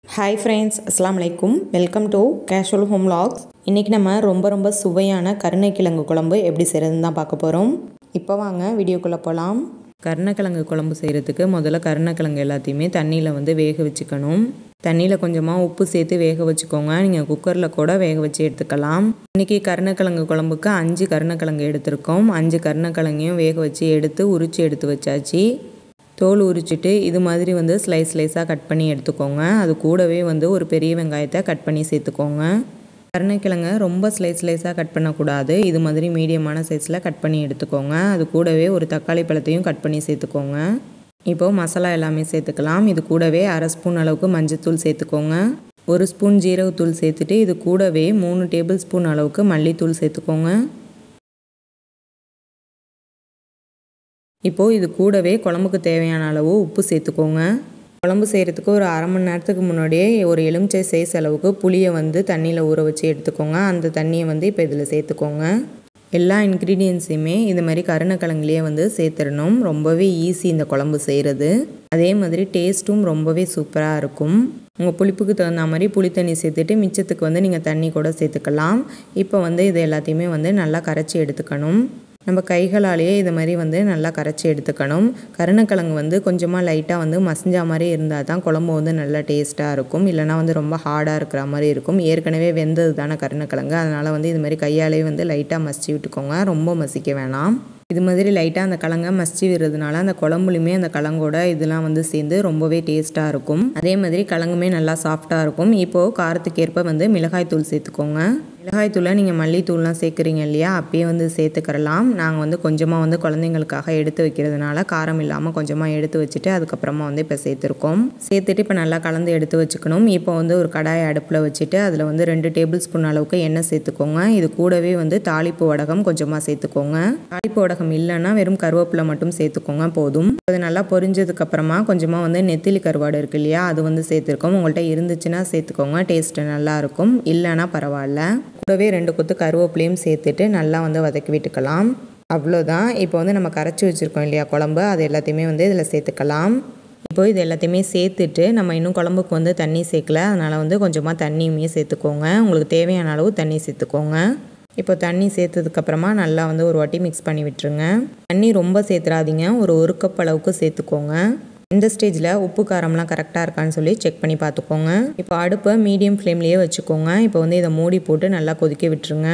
hi friends அஸ்லாம் வலைக்கும் welcome to casual home logs இன்றைக்கி நம்ம ரொம்ப ரொம்ப சுவையான கருணைக்கிழங்கு குழம்பு எப்படி செய்கிறதுன்னு தான் பார்க்க போகிறோம் இப்போ வாங்க வீடியோக்குள்ளே போகலாம் கருணைக்கிழங்கு குழம்பு செய்கிறதுக்கு முதல்ல கருணைக்கிழங்கு எல்லாத்தையுமே தண்ணியில் வந்து வேக வச்சுக்கணும் தண்ணியில் கொஞ்சமாக உப்பு சேர்த்து வேக வச்சுக்கோங்க நீங்கள் குக்கரில் கூட வேக வச்சு எடுத்துக்கலாம் இன்றைக்கி கருணைக்கிழங்கு குழம்புக்கு அஞ்சு கருணைக்கிழங்கு எடுத்திருக்கோம் அஞ்சு கருணைக்கிழங்கையும் வேக வச்சு எடுத்து உரித்து எடுத்து வச்சாச்சு தோல் உரிச்சிட்டு இது மாதிரி வந்து ஸ்லைஸ் ஸ்லைஸாக கட் பண்ணி எடுத்துக்கோங்க அது கூடவே வந்து ஒரு பெரிய வெங்காயத்தை கட் பண்ணி சேர்த்துக்கோங்க கருணைக்கிழங்க ரொம்ப ஸ்லைஸ் ஸ்லைஸாக கட் பண்ணக்கூடாது இது மாதிரி மீடியமான சைஸில் கட் பண்ணி எடுத்துக்கோங்க அது கூடவே ஒரு தக்காளி பழத்தையும் கட் பண்ணி சேர்த்துக்கோங்க இப்போது மசாலா எல்லாமே சேர்த்துக்கலாம் இது கூடவே அரை ஸ்பூன் அளவுக்கு மஞ்சத்தூள் சேர்த்துக்கோங்க ஒரு ஸ்பூன் ஜீரகத்தூள் சேர்த்துட்டு இது கூடவே மூணு டேபிள் ஸ்பூன் அளவுக்கு மல்லித்தூள் சேர்த்துக்கோங்க இப்போது இது கூடவே குழம்புக்கு தேவையான அளவு உப்பு சேர்த்துக்கோங்க குழம்பு செய்கிறதுக்கு ஒரு அரை மணி நேரத்துக்கு முன்னாடியே ஒரு எலுமிச்சை சைஸ் அளவுக்கு புளியை வந்து தண்ணியில் ஊற வச்சு எடுத்துக்கோங்க அந்த தண்ணியை வந்து இப்போ இதில் சேர்த்துக்கோங்க எல்லா இன்க்ரீடியன்ஸையுமே இது மாதிரி கருணக்கிழங்குலேயே வந்து சேர்த்துடணும் ரொம்பவே ஈஸி இந்த குழம்பு செய்கிறது அதே மாதிரி டேஸ்ட்டும் ரொம்பவே சூப்பராக இருக்கும் உங்கள் புளிப்புக்கு தகுந்த மாதிரி புளி தண்ணி சேர்த்துட்டு மிச்சத்துக்கு வந்து நீங்கள் தண்ணி கூட சேர்த்துக்கலாம் இப்போ வந்து இது எல்லாத்தையுமே வந்து நல்லா கரைச்சி எடுத்துக்கணும் நம்ம கைகளாலேயே இது மாதிரி வந்து நல்லா கரைச்சி எடுத்துக்கணும் கருணக்கிழங்கு வந்து கொஞ்சமாக லைட்டாக வந்து மசிஞ்சா மாதிரி இருந்தால் தான் குழம்பு வந்து நல்லா டேஸ்ட்டாக இருக்கும் இல்லைனா வந்து ரொம்ப ஹார்டாக இருக்கிற மாதிரி இருக்கும் ஏற்கனவே வெந்தது தானே கருணக்கிழங்கு அதனால் வந்து இது மாதிரி கையாலே வந்து லைட்டாக மசிச்சு விட்டுக்கோங்க ரொம்ப மசிக்க வேணாம் இது மாதிரி லைட்டாக அந்த கலங்கை மசிச்சு விடுறதுனால அந்த குழம்புலையுமே அந்த கலங்கோட இதெல்லாம் வந்து சேர்ந்து ரொம்பவே டேஸ்ட்டாக இருக்கும் அதே மாதிரி கலங்குமே நல்லா சாஃப்டாக இருக்கும் இப்போது காரத்துக்கு ஏற்ப வந்து மிளகாய் தூள் சேர்த்துக்கோங்க மிளகாய் தூளை நீங்கள் மல்லித்தூள்லாம் சேர்க்குறீங்க இல்லையா அப்பயே வந்து சேர்த்துக்கிறலாம் நாங்கள் வந்து கொஞ்சமாக வந்து குழந்தைங்களுக்காக எடுத்து வைக்கிறதுனால காரம் இல்லாமல் கொஞ்சமாக எடுத்து வச்சுட்டு அதுக்கப்புறமா வந்து இப்போ சேர்த்துருக்கோம் சேர்த்துட்டு இப்போ நல்லா கலந்து எடுத்து வச்சுக்கணும் இப்போ வந்து ஒரு கடாயை அடுப்பில் வச்சுட்டு அதில் வந்து ரெண்டு டேபிள் ஸ்பூன் அளவுக்கு எண்ணெய் சேர்த்துக்கோங்க இது கூடவே வந்து தாளிப்பு வடகம் கொஞ்சமாக சேர்த்துக்கோங்க தாளிப்பு வடகம் இல்லைன்னா வெறும் கருவேப்பிலை மட்டும் சேர்த்துக்கோங்க போதும் அது நல்லா பொரிஞ்சதுக்கப்புறமா கொஞ்சமாக வந்து நெத்திலி கருவாடு இருக்கு இல்லையா அது வந்து சேர்த்துருக்கோம் உங்கள்கிட்ட இருந்துச்சுன்னா சேர்த்துக்கோங்க டேஸ்ட்டு நல்லாயிருக்கும் இல்லைன்னா பரவாயில்ல கூடவே ரெண்டு கொத்து கருவேப்பிலையும் சேர்த்துட்டு நல்லா வந்து வதக்கி விட்டுக்கலாம் அவ்வளோதான் இப்போ வந்து நம்ம கரைச்சி வச்சுருக்கோம் இல்லையா குழம்பு அது எல்லாத்தையுமே வந்து இதில் சேர்த்துக்கலாம் இப்போ இது எல்லாத்தையுமே சேர்த்துட்டு நம்ம இன்னும் குழம்புக்கு வந்து தண்ணி சேர்க்கல அதனால் வந்து கொஞ்சமாக தண்ணியுமே சேர்த்துக்கோங்க உங்களுக்கு தேவையான அளவு தண்ணி சேர்த்துக்கோங்க இப்போ தண்ணி சேர்த்ததுக்கப்புறமா நல்லா வந்து ஒரு வாட்டி மிக்ஸ் பண்ணி விட்டுருங்க தண்ணி ரொம்ப சேர்த்துறாதீங்க ஒரு ஒரு கப் அளவுக்கு சேர்த்துக்கோங்க இந்த ஸ்டேஜில் உப்பு காரம்லாம் கரெக்டாக இருக்கான்னு சொல்லி செக் பண்ணி பார்த்துக்கோங்க இப்போ அடுப்பை மீடியம் ஃப்ளேம்லேயே வச்சுக்கோங்க இப்போ வந்து இதை மூடி போட்டு நல்லா கொதிக்க விட்டுருங்க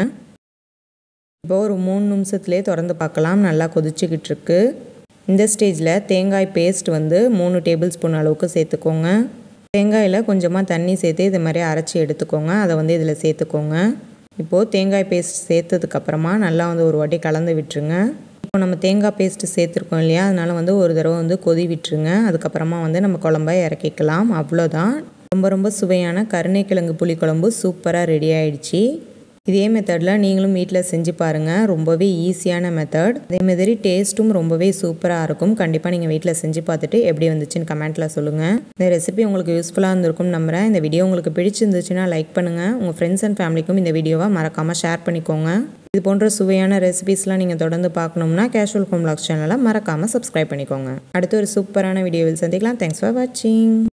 இப்போ ஒரு மூணு நிமிஷத்துலேயே திறந்து பார்க்கலாம் நல்லா கொதிச்சுக்கிட்டு இருக்கு இந்த ஸ்டேஜில் தேங்காய் பேஸ்ட் வந்து மூணு டேபிள் ஸ்பூன் அளவுக்கு சேர்த்துக்கோங்க தேங்காயில் கொஞ்சமாக தண்ணி சேர்த்து இது மாதிரி அரைச்சி எடுத்துக்கோங்க அதை வந்து இதில் சேர்த்துக்கோங்க இப்போது தேங்காய் பேஸ்ட் சேர்த்ததுக்கப்புறமா நல்லா வந்து ஒரு வாட்டி கலந்து விட்டுருங்க இப்போ நம்ம தேங்காய் பேஸ்ட்டு சேர்த்துருக்கோம் இல்லையா அதனால் வந்து ஒரு தடவை வந்து கொதி விட்டுருங்க அதுக்கப்புறமா வந்து நம்ம குழம்ப இறக்கிக்கலாம் அவ்வளோதான் ரொம்ப ரொம்ப சுவையான கருணைக்கிழங்கு புளிக்குழம்பு சூப்பராக ரெடி ஆயிடுச்சு இதே மெத்தடில் நீங்களும் வீட்டில் செஞ்சு பாருங்கள் ரொம்பவே ஈஸியான மெத்தட் அதே மாதிரி டேஸ்ட்டும் ரொம்பவே சூப்பராக இருக்கும் கண்டிப்பாக நீங்கள் வீட்டில் செஞ்சு பார்த்துட்டு எப்படி வந்துச்சுன்னு கமெண்ட்டில் சொல்லுங்கள் இந்த ரெசிபி உங்களுக்கு யூஸ்ஃபுல்லாக இருந்திருக்கும் நம்புகிறேன் இந்த வீடியோ உங்களுக்கு பிடிச்சிருந்துச்சுன்னா லைக் பண்ணுங்கள் உங்கள் ஃப்ரெண்ட்ஸ் அண்ட் ஃபேமிலிக்கும் இந்த வீடியோவை மறக்காமல் ஷேர் பண்ணிக்கோங்க இது போன்ற சுவையான ரெசிபிஸ்லாம் நீங்கள் தொடர்ந்து பார்க்கணும்னா கேஷுவல் ஹோம் லாக்ஸ் சேனலை மறக்காமல் சப்ஸ்கிரைப் பண்ணிக்கோங்க அடுத்து ஒரு சூப்பரான வீடியோவில் சந்திக்கலாம் தேங்க்ஸ் ஃபார் வாட்சிங்